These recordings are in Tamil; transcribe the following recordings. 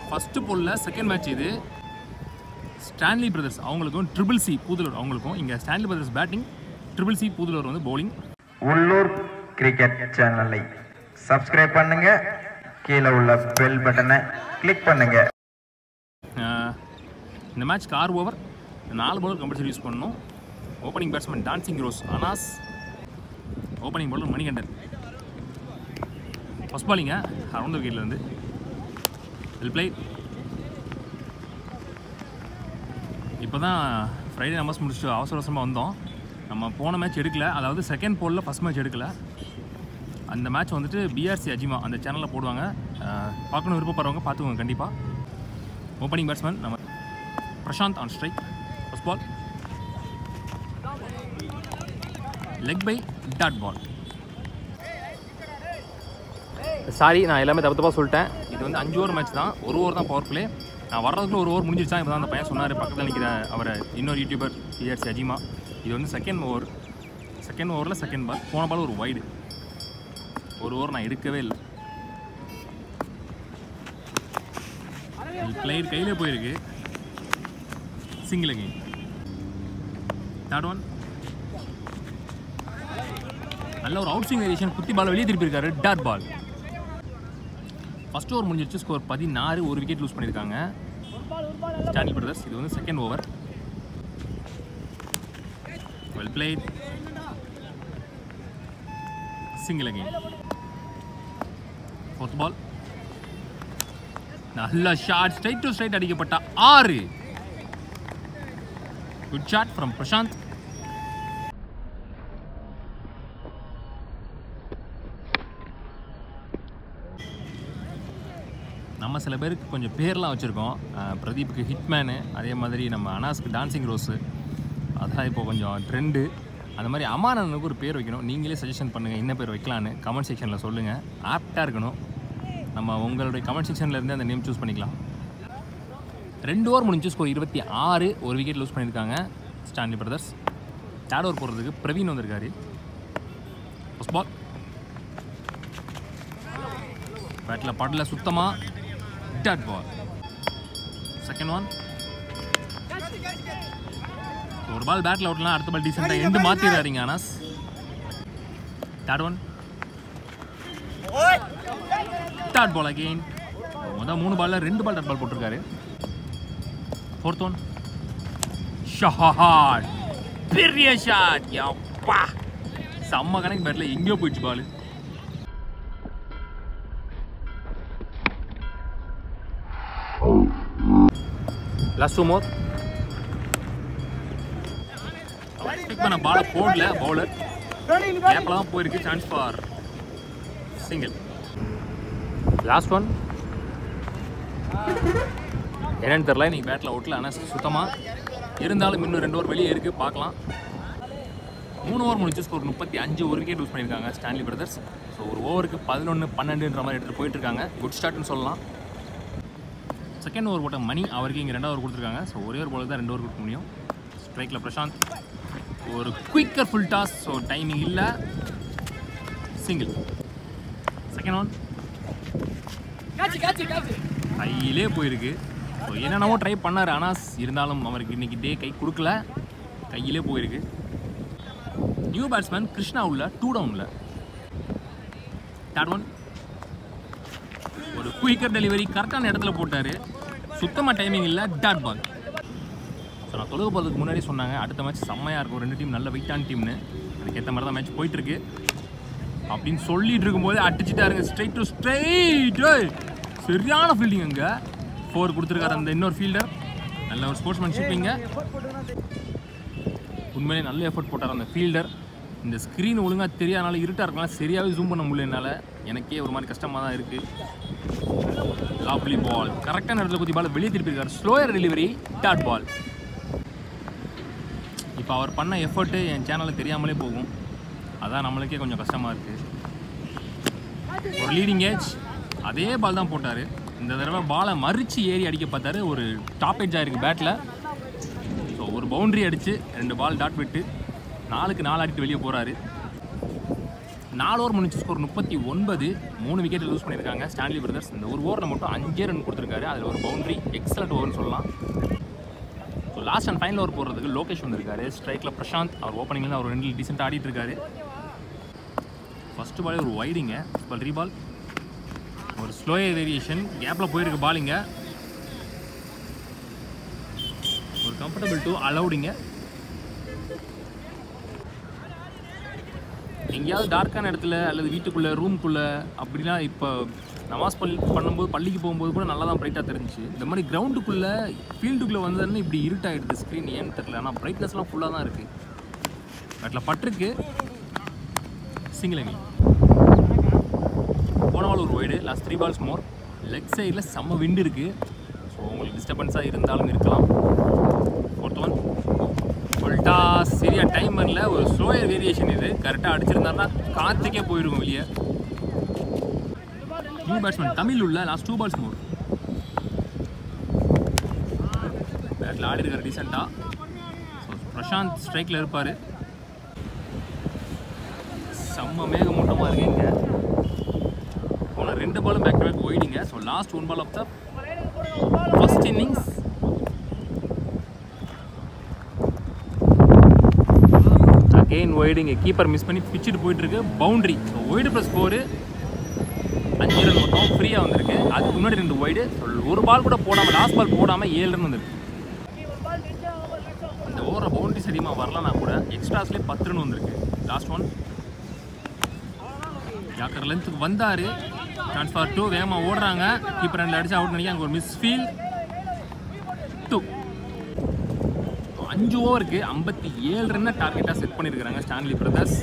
ஃபஸ்ட்டு போலில் செகண்ட் மேட்ச் இது ஸ்டான்லி பிரதர்ஸ் அவங்களுக்கும் ட்ரிபிள் சி பூதலூர் அவங்களுக்கும் இங்கே Stanley brothers batting triple C Budalur வந்து bowling உள்ளூர் கிரிக்கெட் சேனலை சப்ஸ்கிரைப் பண்ணுங்க கீழே உள்ள பெல் பட்டனை கிளிக் பண்ணுங்க ஆஹ், இந்த மேட்ச்க்கு ஆறு ஓவர் நாலு பவுலர் கம்பல்சரி யூஸ் பண்ணணும் opening batsman dancing rose Anas opening bowler Manikandan first பாலிங்க அரௌண்ட் விக்கெட்லேருந்து வெல் பிளே இப்போ தான் ஃப்ரைடே நம்பர்ஸ் முடிச்சுட்டு அவசர அவசரமாக வந்தோம் நம்ம போன மேட்ச் எடுக்கல அதாவது செகண்ட் போலில் ஃபஸ்ட் மேட்ச் எடுக்கல அந்த மேட்ச் வந்துட்டு பிஆர்சி அஜிமா அந்த சேனலில் போடுவாங்க ஆஹ், பார்க்கணும் விருப்பப்படுறவங்க பார்த்துக்கோங்க கண்டிப்பாக ஓப்பனிங் பேட்ஸ்மேன் நம்ம Prashanth on strike first ball leg bye dot ball sorry நான் எல்லாமே தப்பு தப்பாக சொல்லிட்டேன் இது வந்து அஞ்சு ஓவர் மேட்ச் தான் ஒரு ஓவர் தான் பவர் பிளே நான் வர்றதுக்குள்ள ஒரு ஓவர் முடிஞ்சிருச்சா இப்போ தான் அந்த பையன் சொன்னார் பக்கத்தில் நிற்கிற அவரை இன்னொரு யூடியூபர் பிஆர்சி அஜிமா இது வந்து செகண்ட் ஓவர் செகண்ட் ஓவரில் செகண்ட் பால் போன பால் ஒரு வைடு ஒரு ஓவர் நான் எடுக்கவே இல்லை பிளேயர் கையில் போயிருக்கு சிங்கிள் அகைன் தேர்ட் ஒன் நல்ல ஒரு அவுட் ஸ்விங் வேரியேஷன் குத்தி பால் வெளியே திருப்பியிருக்காரு டாட் பால் ஃபர்ஸ்ட் ஓவர் முடிஞ்சிருச்சு ஸ்கோர் பதினாறு ஒரு விக்கெட் லூஸ் பண்ணியிருக்காங்க ஸ்டான்லி பிரதர்ஸ் இது வந்து second over well played single again fourth ball நல்ல ஷாட் ஸ்ட்ரைட் டு ஸ்ட்ரைட் அடிக்கப்பட்ட ஆறு குட் ஷாட் ஃப்ரம் பிரசாந்த் நம்ம சில பேருக்கு கொஞ்சம் பேர்லாம் வச்சுருக்கோம் பிரதீப்புக்கு ஹிட்மேனு அதே மாதிரி நம்ம அனாஸ்க்கு டான்சிங் ரோஸு அதான் இப்போ கொஞ்சம் ட்ரெண்டு அந்த மாதிரி அமானனுக்கு ஒரு பேர் வைக்கணும் நீங்களே சஜஷன் பண்ணுங்கள் என்ன பேர் வைக்கலான்னு கமெண்ட் செக்ஷனில் சொல்லுங்கள் ஆப்டாக இருக்கணும் நம்ம உங்களுடைய கமெண்ட் செக்ஷனில் இருந்து அந்த நேம் சூஸ் பண்ணிக்கலாம் ரெண்டு ஓவர் முடிஞ்சு ஸ்கோர் இருபத்தி ஆறு ஒரு விக்கெட் லூஸ் பண்ணியிருக்காங்க ஸ்டான்லி பிரதர்ஸ் தேர்ட் ஓவர் போடுறதுக்கு பிரவீன் வந்திருக்காரு ஃபஸ்ட் பால் பேட்டில் படல சுத்தமாக டட் பால் செகண்ட் ஒன் ஒரு பால் பேட்டில் அவுட்லாம் அடுத்த பால் டீசெண்டாக எண்டு மாற்றிடுறாருங்க Anas third one third ball again மொதல் மூணு பால்ல ரெண்டு பால் டட் பால் போட்டிருக்காரு ஃபோர்த் ஒன் ஷாட் பெரிய ஷாட் யப்பா செம்ம கணக்கு பேட்டில் எங்கேயோ போயிடுச்சு ball last two more pick பண்ண பாலை போடல பவுலர் கேப்பில் தான் போயிருக்கு chance for single last one என்னன்னு தெரில இன்னைக்கு பேட்டில் அவுட்டில் ஆனால் சுத்தமாக இருந்தாலும் இன்னும் ரெண்டு ஓவர் வெளியே இருக்குது பார்க்கலாம் மூணு ஓவர் முடிச்சு ஸ்கோர் முப்பத்தி அஞ்சு ஒரு விக்கெட் யூஸ் பண்ணியிருக்காங்க ஸ்டான்லி பிரதர்ஸ் ஸோ ஒரு ஓவருக்கு பதினொன்று பன்னெண்டுன்ற மாதிரி எடுத்துகிட்டு போயிட்டு இருக்காங்க குட் ஸ்டார்ட்னு சொல்லலாம் செகண்ட் ஓவர் போட்ட மணி அவருக்கு இங்கே ரெண்டாவது ஓவர் கொடுத்துருக்காங்க ஸோ ஒரே ஒரு பால் தான் ரெண்டு ஓவர் கொடுக்க முடியும் ஸ்ட்ரைக்கில் பிரசாந்த் ஒரு quicker full toss so timing இல்லை சிங்கிள் செகண்ட் ஒன் கையிலே போயிருக்கு ஸோ என்னென்னவோ ட்ரை பண்ணார் ஆனால் இருந்தாலும் அவருக்கு இன்னைக்கு டே கை கொடுக்கல கையிலே போயிருக்கு நியூ பேட்ஸ்மேன் கிருஷ்ணா உள்ள டூ டவுனில் தேர்ட் ஒன் ஒரு குயிக்கர் டெலிவரி கரெக்டான இடத்துல போட்டார் சுத்தமாக டைமிங் இல்லை டாட் பால் ஸோ நான் தொழுக போகிறதுக்கு முன்னாடி சொன்னாங்க அடுத்த மேட்ச் செம்மையாக இருக்கும் ரெண்டு டீம் நல்ல வெயிட்டான டீம்னு அதுக்கேற்ற மாதிரி தான் மேட்ச் போயிட்டுருக்கு அப்படின்னு சொல்லிட்டு இருக்கும்போது அடிச்சுட்டாருங்க ஸ்ட்ரைட் டு ஸ்ட்ரைட் சரியான ஃபீல்டிங் அங்கே ஃபோர் கொடுத்துருக்காரு அந்த இன்னொரு ஃபீல்டர் நல்ல ஒரு ஸ்போர்ட்ஸ்மேன்ஷிப் இங்கே உண்மையிலே நல்ல எஃபர்ட் போட்டார் அந்த ஃபீல்டர் இந்த ஸ்க்ரீன் ஒழுங்காக தெரியாதனால இருட்டாக இருக்கலாம் சரியாகவே ஜூம் பண்ண முடியல என்னால் எனக்கே ஒரு மாதிரி கஷ்டமாக தான் இருக்குது லாப்லி பால் கரெக்டான இடத்துல குத்தி பால் வெளியே திருப்பியிருக்காரு ஸ்லோயர் டெலிவரி டாட் பால் இப்போ அவர் பண்ண எஃபர்ட்டு என் சேனலில் தெரியாமலே போகும் அதான் நம்மளுக்கே கொஞ்சம் கஷ்டமாக இருக்குது ஒரு லீடிங் ஏஜ் அதே பால் தான் போட்டார் இந்த தடவை பாலை மறித்து ஏறி அடிக்க பார்த்தாரு ஒரு டாப் எட்ஜ் ஆயிருக்கு பேட்டில் ஸோ ஒரு பவுண்டரி அடித்து ரெண்டு பால் டாட் விட்டு நாலுக்கு நாலு அடிட்டு வெளியே போகிறாரு நாலு ஓவர் முடிஞ்சு ஸ்கோர் முப்பத்தி ஒன்பது மூணு விக்கெட் லூஸ் பண்ணியிருக்காங்க ஸ்டான்லி பிரதர்ஸ் இந்த ஒரு ஓவரில் மட்டும் அஞ்சே ரன் கொடுத்துருக்காரு அதில் ஒரு பவுண்டரி எக்ஸலண்ட் ஓவர்னு சொல்லலாம் so last and final over போடுறதுக்கு லோகேஷ் வந்திருக்காரு ஸ்ட்ரைக்கில் பிரசாந்த் அவர் ஓப்பனிங்கில் அவர் ரெண்டு டீசெண்டாக ஆடிட்டு இருக்காரு ஃபர்ஸ்ட் பாலே ஒரு வைடிங்க இப்போ ரீபால் ஒரு ஸ்லோ வேரியேஷன் கேப்பில் போயிருக்கு பாலிங்க ஒரு கம்ஃபர்டபுள் டூ அலௌடிங்க எங்கேயாவது டார்க்கான இடத்துல அல்லது வீட்டுக்குள்ளே ரூம்குள்ளே அப்படிலாம் இப்போ நமாஸ் பள்ளி பண்ணும்போது பள்ளிக்கு போகும்போது கூட நல்லா தான் பிரைட்டாக தெரிஞ்சுச்சு இந்த மாதிரி கிரவுண்டுக்குள்ளே ஃபீல்டுக்குள்ளே வந்ததுன்னு இப்படி இருட்டாயிடுது ஸ்க்ரீன் ஏன்னு தெரில ஆனால் பிரைட்னஸ்லாம் ஃபுல்லாக தான் இருக்குது அதில் பட்டிருக்கு சிங்கிள் அணி போன பால் ஒரு wide last three balls more leg சைடில் செம்ம விண்டு இருக்குது ஸோ உங்களுக்கு டிஸ்டர்பன்ஸாக இருந்தாலும் இருக்கலாம் ஃபோர்த் ஒன் சொல்லிட்டா சரியா டைம் பண்ணல ஒரு ஸ்லோயர் வேரியேஷன் இது கரெக்டாக அடிச்சிருந்தாருன்னா காற்றுக்கே போயிருக்கும் வெளியே நியூ பேட்ஸ்மேன் தமிழ் உள்ள லாஸ்ட் டூ பால்ஸ் மோர் பேட்டில் ஆடி இருக்காரு டீசெண்டாக ஸோ பிரசாந்த் ஸ்ட்ரைக்கில் இருப்பார் செம்ம மேகமூட்டமாக இருக்கு இங்கே போன ரெண்டு பாலும் பேக் டு பேக் போயிடுங்க so last one ball of the first innings again wide இங்கே கீப்பர் மிஸ் பண்ணி பிச்சுட்டு போயிட்டு இருக்கு boundary so wide plus four அஞ்சு ரன் மட்டும் ஃப்ரீயாக வந்திருக்கு அதுக்கு முன்னாடி ரெண்டு ஒய்டு ஒரு பால் கூட போடாமல் லாஸ்ட் பால் போடாமல் ஏழு ரன் வந்திருக்கு இந்த ஓவர பவுண்டரிஸ் அதிகமாக வரலனா கூட எக்ஸ்ட்ராஸ்லேயே பத்து ரன் வந்திருக்கு லாஸ்ட் ஒன் யாக்கர் லென்த்துக்கு வந்தார் ட்ரான்ஸ்ஃபார் டூ வேகமாக ஓடுறாங்க கீப்பர் ரெண்டு அடிச்சு அவுட் நினைக்க அங்கே ஒரு மிஸ் ஃபீல் டூ அஞ்சு ஓவருக்கு ஐம்பத்தி ஏழு ரன்னை டார்கெட்டாக செட் பண்ணியிருக்கிறாங்க Stanley brothers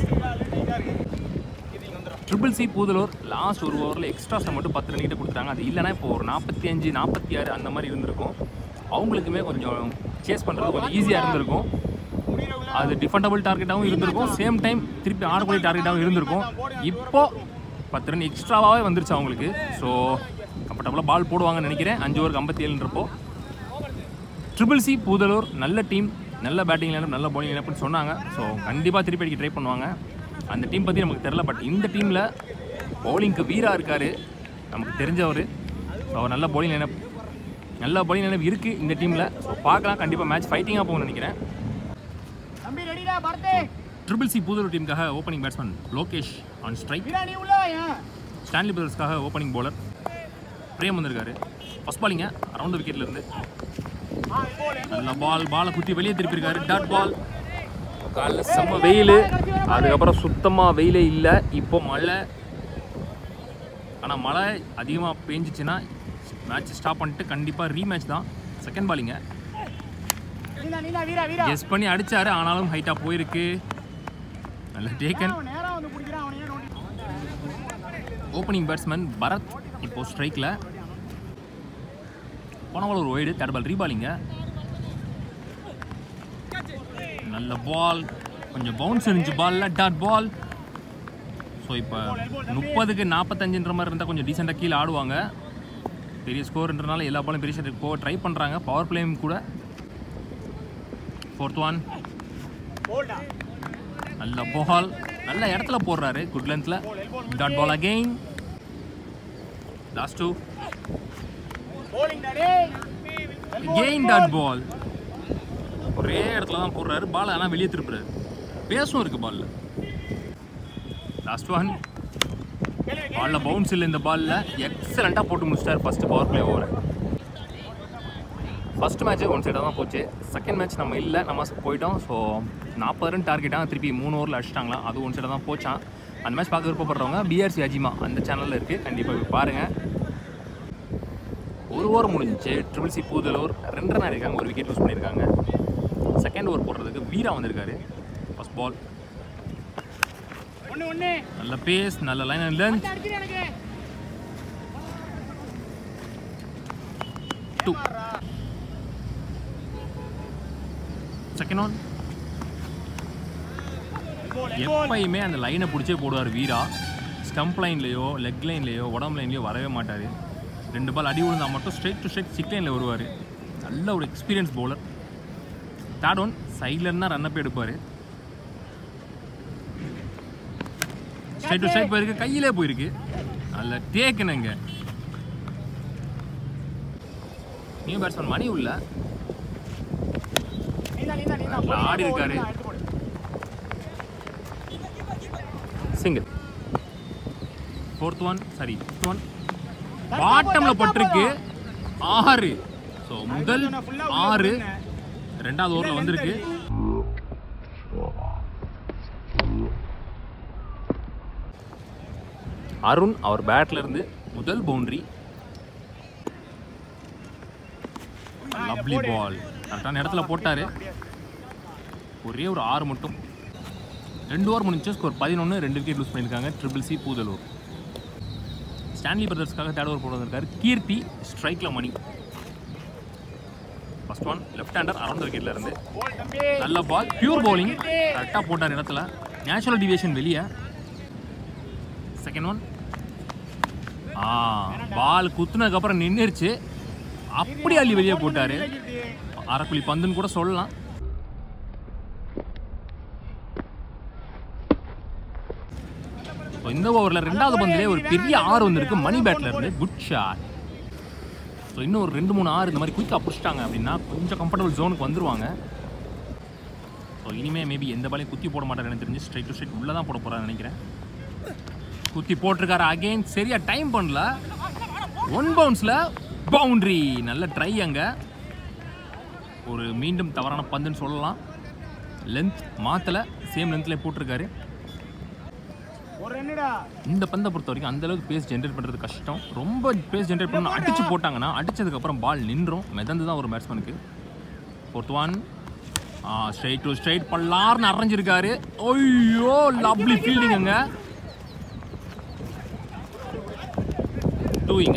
triple C Budalur last ஒரு ஓவரில் எக்ஸ்ட்ராஸை மட்டும் பத்து ரன் கிட்ட கொடுத்தாங்க அது இல்லைனா இப்போ ஒரு நாற்பத்தி அஞ்சு நாற்பத்தி ஆறு அந்த மாதிரி இருந்திருக்கும் அவங்களுக்குமே கொஞ்சம் சேஸ் பண்ணுறது கொஞ்சம் ஈஸியாக இருந்திருக்கும் அது டிஃபெண்டபிள் டார்கெட்டாகவும் இருந்திருக்கும் சேம் டைம் திருப்பி ஆடக்கூடிய டார்கெட்டாகவும் இருந்திருக்கும் இப்போ பத்து ரன் எக்ஸ்ட்ராவாகவே வந்துருச்சு அவங்களுக்கு ஸோ கம்ஃபர்டபுளாக பால் போடுவாங்கன்னு நினைக்கிறேன் அஞ்சு ஓவருக்கு ஐம்பத்தி ஏழுன்றப்போ ட்ரிபிள் சி பூதலூர் நல்ல டீம் நல்ல பேட்டிங் லைனப் நல்ல bowling லைனப்னு சொன்னாங்க ஸோ கண்டிப்பாக திருப்பி அடிக்க ட்ரை பண்ணுவாங்க அந்த டீம் பற்றி நமக்கு தெரில பட் இந்த டீமில் பவுலிங்க்கு வீரா இருக்கார் நமக்கு தெரிஞ்சவர் ஸோ அவர் நல்ல bowling லைனப் நல்ல bowling லைனப் இருக்குது இந்த டீமில் ஸோ பார்க்கலாம் கண்டிப்பாக மேட்ச் ஃபைட்டிங்காக போகும்னு நினைக்கிறேன் தம்பி ரெடிடா பரதே ட்ரிபிள் சி பூதலூர் டீமுக்காக opening batsman Lokesh on strike Veera நீ உள்ள வாயா ஸ்டான்லி பிரதர்ஸ்க்காக ஓப்பனிங் bowler பிரேம் வந்திருக்காரு ஃபஸ்ட் பாலிங்க அரௌண்ட் விக்கெட்ல இருந்து நல்ல பால் பாலை குத்தி வெளியே திருப்பியிருக்காரு டாட் பால் காலைல செம்ம வெயில் அதுக்கப்புறம் சுத்தமாக வெயிலே இல்லை இப்போ மழை ஆனால் மழை அதிகமாக பேஞ்சிச்சுன்னா மேட்ச் ஸ்டாப் பண்ணிட்டு கண்டிப்பாக ரீமேட்ச் தான் செகண்ட் பாலிங்க நீனா நீனா வீரா வீரா கெஸ் பண்ணி அடிச்சாரு ஆனாலும் ஹைட்டாக போயிருக்கு நல்ல டேக்கன் அவன் நேரா வந்து பிடிக்கிறான் அவனையே நோண்டி ஓப்பனிங் பேட்ஸ்மேன் பரத் இப்போ ஸ்ட்ரைக்கில் போன பால் ஒரு ஒய்டு தேர்ட் பால் ரீபாலிங்க நல்ல பால் கொஞ்சம் பவுன்ஸ் இருந்துச்சு பாலில் டாட் பால் ஸோ இப்போ முப்பதுக்கு நாற்பத்தஞ்சுன்ற மாதிரி இருந்தால் கொஞ்சம் டீசெண்டாக கீழே ஆடுவாங்க பெரிய ஸ்கோர்ன்றனால எல்லா பாலும் பெரிய ஸ்டேட்டுக்கு போக ட்ரை பண்ணுறாங்க பவர் பிளேயும் கூட ஃபோர்த் ஒன் போல்டா நல்ல பால் நல்ல இடத்துல போடுறாரு குட் லென்த்தில் dot ball again last two bowling டேய் கெயின் டாட் பால் ஒரே இடத்துல தான் போடுறாரு பால் ஆனால் வெளியே திருப்புறாரு பேசும் இருக்கு பால்ல லாஸ்ட் ஒன் பாலில் பவுன்ஸ் இல்லை இந்த பாலில் எக்ஸலண்ட்டாக போட்டு முடிச்சிட்டார் first power play over first match one சைடாக தான் போச்சு செகண்ட் மேட்ச் நம்ம இல்லை நம்ம போயிட்டோம் ஸோ நாற்பது ரன் டார்கெட்டாக திருப்பி மூணு ஓவரில் அடிச்சிட்டாங்களாம் அது ஒன் சைடாக தான் போச்சான் அந்த மேட்ச் பார்க்க விருப்பப்படுறவங்க பிஆர்சி அஜிமா அந்த சேனலில் இருக்குது கண்டிப்பாக போய் பாருங்கள் ஒரு ஓவர் முடிஞ்சிச்சு ட்ரிபிள் சி பூதலூர் ரெண்டு ரன் இருக்காங்க ஒரு விக்கெட் லூஸ் பண்ணியிருக்காங்க செகண்ட் ஓவர் போடுறதுக்கு வீரா வந்திருக்காரு ஃபர்ஸ்ட் பால் ஒண்ணு ஒண்ணு நல்ல பேஸ் நல்ல லைன் அண்ட் லென்த் அடிக்கிறேன் எனக்கு டூ செகண்ட் ஒன் எப்பயுமே அந்த லைனை பிடிச்சே போடுவார் வீரா ஸ்டம்ப் லைன்லேயோ லெக் லைன்லேயோ உடம்பு லைன்லேயோ வரவே மாட்டார் ரெண்டு பால் அடி விழுந்தா மட்டும் ஸ்ட்ரைட் டு ஸ்ட்ரைட் சிக் லைனில் வருவார் நல்ல ஒரு எக்ஸ்பீரியன்ஸ் பவுலர் தேர்ட் ஒன் சைடில் இருந்தால் ரன்னப் எடுப்பார் ஸ்ட்ரைட் டு ஸ்ட்ரைட் போயிருக்கு கையிலே போயிருக்கு நல்ல டேக்குனுங்க நியூ பேட்ஸ்மேன் மணி உள்ள நீந்தா நீந்தா நீந்தா நல்லா ஆடி இருக்காரு. எடுத்து போடு single fourth one sorry fifth one பாட்டம்ல பட்டிருக்கு ஆறு ஸோ முதல் ஆறு ரெண்டாவது ஓவரில் வந்திருக்கு அருண் அவர் பேட்ல இருந்து முதல் பவுண்டரி லவ்லி பால் கரெக்டான இடத்துல போட்டாரு ஒரே ஒரு ஆறு மட்டும் ரெண்டு ஓவர் முடிஞ்சு ஸ்கோர் பதினொன்று ரெண்டு விக்கெட் லூஸ் பண்ணியிருக்காங்க ட்ரிபிள் சி பூதலூர் ஸ்டான்லி பிரதர்ஸ்க்காக தேர்ட் ஓவர் போட வந்திருக்காரு கீர்த்தி ஸ்ட்ரைக்கில் Mani first one left hander around விக்கெட்ல இருந்து போல் தம்பி நல்ல பால் பியூர் பவுலிங் கரெக்டாக போட்டார் இடத்துல நேச்சுரல் டிவியேஷன் வெளியே செகண்ட் ஒன் ஆ பால் குத்துனதுக்கப்புறம் நின்றுச்சு அப்படி அள்ளி வெளியே போட்டார் அரைக்குழி பந்துன்னு கூட சொல்லலாம் So, இந்த ஓவரில் ரெண்டாவது பந்திலே ஒரு பெரிய ஆறு வந்திருக்கு மணி பேட்ல இருந்து குட் ஷாட் ஸோ இன்னும் ஒரு ரெண்டு மூணு ஆறு இந்த மாதிரி குயிக்காக பிடிச்சிட்டாங்க அப்படின்னா கொஞ்சம் கம்ஃபர்டபுள் ஜோனுக்கு வந்துருவாங்க ஸோ இனிமே மேபி எந்த பாலையும் குத்தி போட மாட்டாரு எனக்கு தெரிஞ்சு ஸ்ட்ரைட் டு ஸ்ட்ரைட் உள்ளே தான் போட போகிறான்னு நினைக்கிறேன் குத்தி போட்டிருக்காரு அகைன் சரியா டைம் பண்ணல ஒன் பவுன்ஸில் பவுண்ட்ரி நல்ல ட்ரை அங்கே ஒரு மீண்டும் தவறான பந்துன்னு சொல்லலாம் லென்த் மாற்றலை சேம் லென்த்தில் போட்டிருக்காரு ஒரு ரன்னுடா இந்த பந்தை பொறுத்த வரைக்கும் அந்த அளவுக்கு பேஸ் ஜென்ரேட் பண்ணுறது கஷ்டம் ரொம்ப பேஸ் ஜென்ரேட் பண்ண அடிச்சு போட்டாங்கன்னா அடிச்சதுக்கப்புறம் பால் நின்றும் மிதந்து தான் ஒரு பேட்ஸ்மேனுக்கு fourth one straight to straight பல்லார்னு அரைஞ்சிருக்காரு ஐயோ லவ்லி ஃபீல்டிங்க டூயிங்க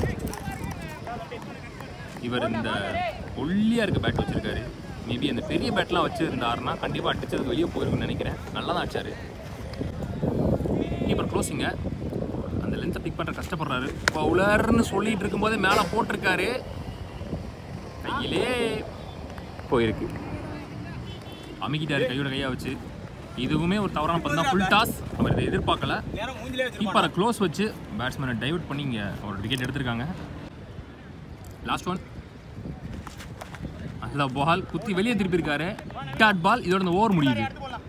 இவர் இந்த ஒல்லியாக இருக்க பேட் வச்சிருக்காரு மேபி அந்த பெரிய பேட்லாம் வச்சிருந்தாருன்னா கண்டிப்பாக அடிச்சதுக்கு வெளியே போயிருக்குன்னு நினைக்கிறேன் நல்லா தான் அடிச்சாரு கீப்பர் க்ளோசிங்க அந்த லென்த்தை பிக் பண்ணுற கஷ்டப்படுறாரு பவுலர்னு சொல்லிட்டு இருக்கும்போதே மேலே போட்டிருக்காரு கையிலே போயிருக்கு அமுக்கிட்டாரு கையோட கையா வச்சு இதுவுமே ஒரு தவறான பந்து தான் ஃபுல் டாஸ் அவர் இதை எதிர்பார்க்கல கீப்பரை க்ளோஸ் வச்சு பேட்ஸ்மேனை டைவர்ட் பண்ணி இங்கே ஒரு விக்கெட் எடுத்திருக்காங்க லாஸ்ட் ஒன் அந்த பால் குத்தி வெளியே திருப்பியிருக்காரு டாட் பால் இதோட இந்த ஓவர் முடியுது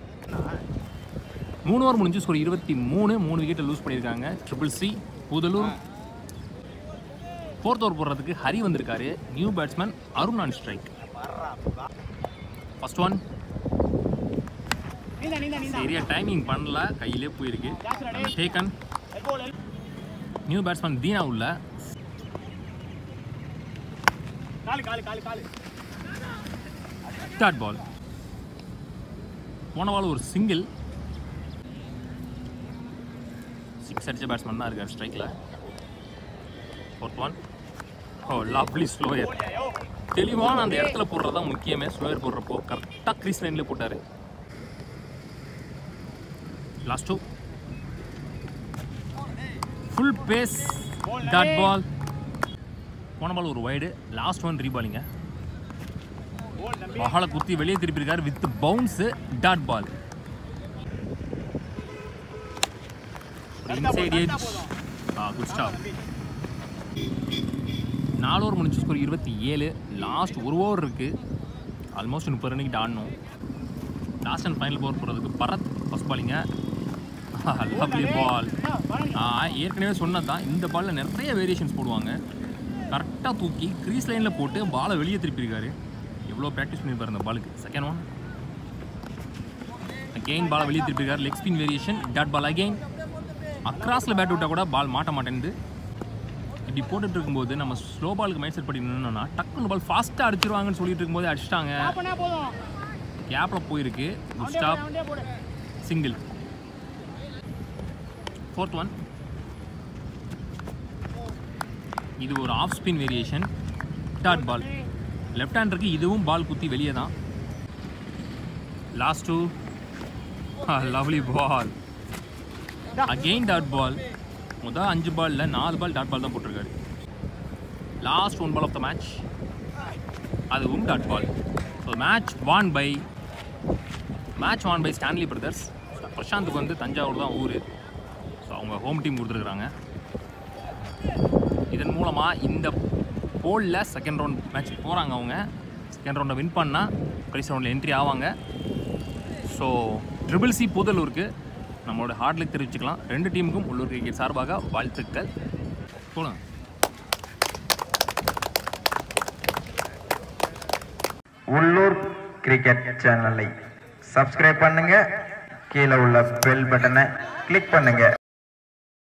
மூணு ஓவர் முடிஞ்சு ஸ்கோர் இருபத்தி மூணு மூணு விக்கெட்டை லூஸ் பண்ணியிருக்காங்க triple C Budalur fourth over போடுறதுக்கு ஹரி வந்திருக்காரு new batsman Arun on strike first one நீந்தா நீந்தா நீந்தா சரியா டைமிங் பண்ணல கையிலே போயிருக்கு டேக்கன் எல்போல் நியூ பேட்ஸ்மேன் தீனா உள்ள காலு காலு காலு காலு டாட் பால் போன பால் ஒரு சிங்கிள் சிக்ஸ் அடிச்ச பேட்ஸ்மேன் தான் இருக்கார் ஸ்ட்ரைக்கில் fourth one oh lovely slower தெளிவான அந்த இடத்துல போடுறது தான் முக்கியமே ஸ்லோயர் போடுறப்போ கரெக்டாக க்ரீஸ் லைன்லேயே போட்டார் last two full pace dot ball போன பால் ஒரு வைடு லாஸ்ட் ஒன் ரீபாலிங்க போல் தம்பி பாலை குத்தி வெளியே திருப்பியிருக்காரு with bounce dot ball inside edge ஆ குட் ஸ்டாப் நாலு ஓவர் முடிஞ்சு ஸ்கோர் இருபத்தி ஏழு லாஸ்ட் ஒரு ஓவர் இருக்கு ஆல்மோஸ்ட் முப்பது ரன்னுக்கிட்ட ஆடணும் லாஸ்ட் அண்ட் ஃபைனல் ஓவர் போகிறதுக்கு பரத் ஃபஸ்ட் பாலிங்க லவ்லி பால் ஏற்கனவே சொன்னது தான் இந்த பாலில் நிறைய வேரியேஷன்ஸ் போடுவாங்க கரெக்டாக தூக்கி க்ரீஸ் லைனில் போட்டு பாலை வெளியே திருப்பியிருக்காரு எவ்வளோ ப்ராக்டிஸ் பண்ணியிருப்பாரு அந்த பாலுக்கு செகண்ட் ஒன் அகெயின் பாலை வெளியே திருப்பியிருக்காரு leg spin variation dot ball again அக்ராஸில் பேட் விட்டால் கூட பால் மாட்ட மாட்டேங்குது இப்படி போட்டுட்டு இருக்கும்போது நம்ம ஸ்லோ பாலுக்கு மைண்ட் செட் பண்ணி நின்னோம்னா டக்குன்னு பால் ஃபாஸ்ட்டாக அடிச்சிருவாங்கன்னு சொல்லிட்டு இருக்கும்போது அடிச்சிட்டாங்க ஸ்டாப் பண்ணா போதும் கேப்பில் போயிருக்கு குட் அவன்டே ஸ்டாப் அவன்டே போடு சிங்கிள் ஃபோர்த் ஒன் இது ஒரு off spin variation dot ball left ஹேண்டருக்கு இதுவும் பால் குத்தி வெளியே தான் last two lovely ball again dot ball முதல் அஞ்சு பாலில் நாலு பால் டாட் பால் தான் போட்டிருக்காரு last one ball of the match அதுவும் dot ball so match won by match won by Stanley brothers பிரசாந்துக்கு வந்து தஞ்சாவூர் தான் ஊர் அவங்க ஹோம் டீம் கொடுத்துருக்குறாங்க இதன் மூலமாக இந்த போலில் செகண்ட் ரவுண்ட் மேட்ச் போகிறாங்க அவங்க செகண்ட் ரவுண்டை வின் பண்ணால் கடைசி ரவுண்டில் என்ட்ரி ஆவாங்க ஸோ ட்ரிபிள் சி புதலூருக்கு நம்மளோட ஹார்ட்லுக்கு தெரிவிச்சுக்கலாம் ரெண்டு டீமுக்கும் உள்ளூர் கிரிக்கெட் சார்பாக வாழ்த்துக்கள் போலாம் உள்ளூர் கிரிக்கெட் சேனலை சப்ஸ்கிரைப் பண்ணுங்க கீழே உள்ள பெல் பட்டனை கிளிக் பண்ணுங்க